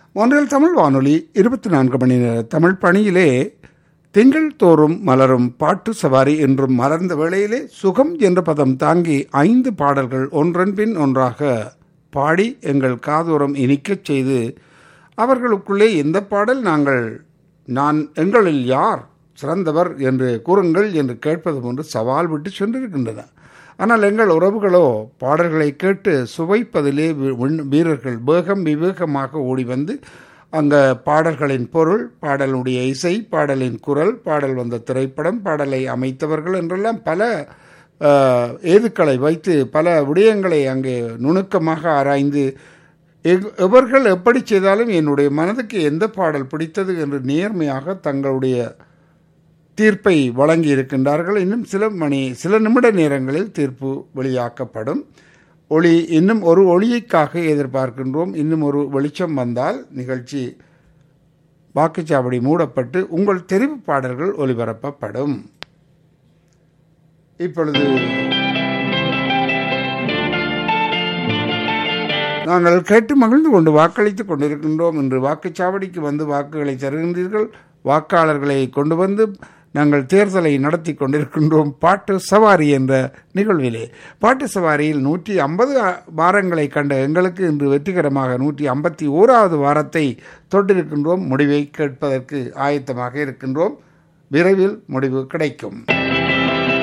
ஒன்றில் தமிழ் வானொலி இருபத்தி நான்கு மணி நேர தமிழ் பணியிலே திங்கள் தோறும் மலரும் பாட்டு சவாரி என்றும் மலர்ந்த வேளையிலே சுகம் என்ற பதம் தாங்கி ஐந்து பாடல்கள் ஒன்றன் பின் ஒன்றாக பாடி எங்கள் காதோரம் இனிக்கச் செய்து அவர்களுக்குள்ளே எந்த பாடல் நாங்கள் நான் எங்களில் யார் சிறந்தவர் என்று கூறுங்கள் என்று கேட்பது போன்று சவால் விட்டு சென்றிருக்கின்றன ஆனால் எங்கள் உறவுகளோ பாடல்களை கேட்டு சுவைப்பதிலே வி- விண்- வீரர்கள் வேகம் விவேகமாக ஓடி வந்து அங்கே பாடல்களின் பொருள் பாடலுடைய இசை பாடலின் குரல் பாடல் வந்த திரைப்படம் பாடலை அமைத்தவர்கள் என்றெல்லாம் பல அஹ், ஏதுக்களை வைத்து பல விடயங்களை அங்கே நுணுக்கமாக ஆராய்ந்து எவ்- எவர்கள் எப்படி செய்தாலும் என்னுடைய மனதுக்கு எந்த பாடல் பிடித்தது என்று நேர்மையாக தங்களுடைய தீர்ப்பை வழங்கி இருக்கின்றார்கள் இன்னும் சில மணி சில நிமிட நேரங்களில் தீர்ப்பு வெளியாக்கப்படும் ஒளி இன்னும் ஒரு ஒளியைக்காக எதிர்பார்க்கின்றோம் இன்னும் ஒரு வெளிச்சம் வந்தால் நிகழ்ச்சி வாக்குச்சாவடி மூடப்பட்டு உங்கள் தெரிவு பாடல்கள் ஒலிபரப்பப்படும் இப்பொழுது நாங்கள் கேட்டு மகிழ்ந்து கொண்டு வாக்களித்துக் கொண்டிருக்கின்றோம் என்று வாக்குச்சாவடிக்கு வந்து வாக்குகளை தருகின்றீர்கள் வாக்காளர்களை கொண்டு வந்து நாங்கள் தேர்தலை நடத்தி கொண்டிருக்கின்றோம் பாட்டு சவாரி என்ற நிகழ்விலே பாட்டு சவாரியில் நூற்றி ஐம்பது வாரங்களை கண்ட எங்களுக்கு இன்று வெற்றிகரமாக நூற்றி ஐம்பத்தி ஓராவது வாரத்தை தொட்டிருக்கின்றோம் முடிவை கேட்பதற்கு ஆயத்தமாக இருக்கின்றோம் விரைவில் முடிவு கிடைக்கும்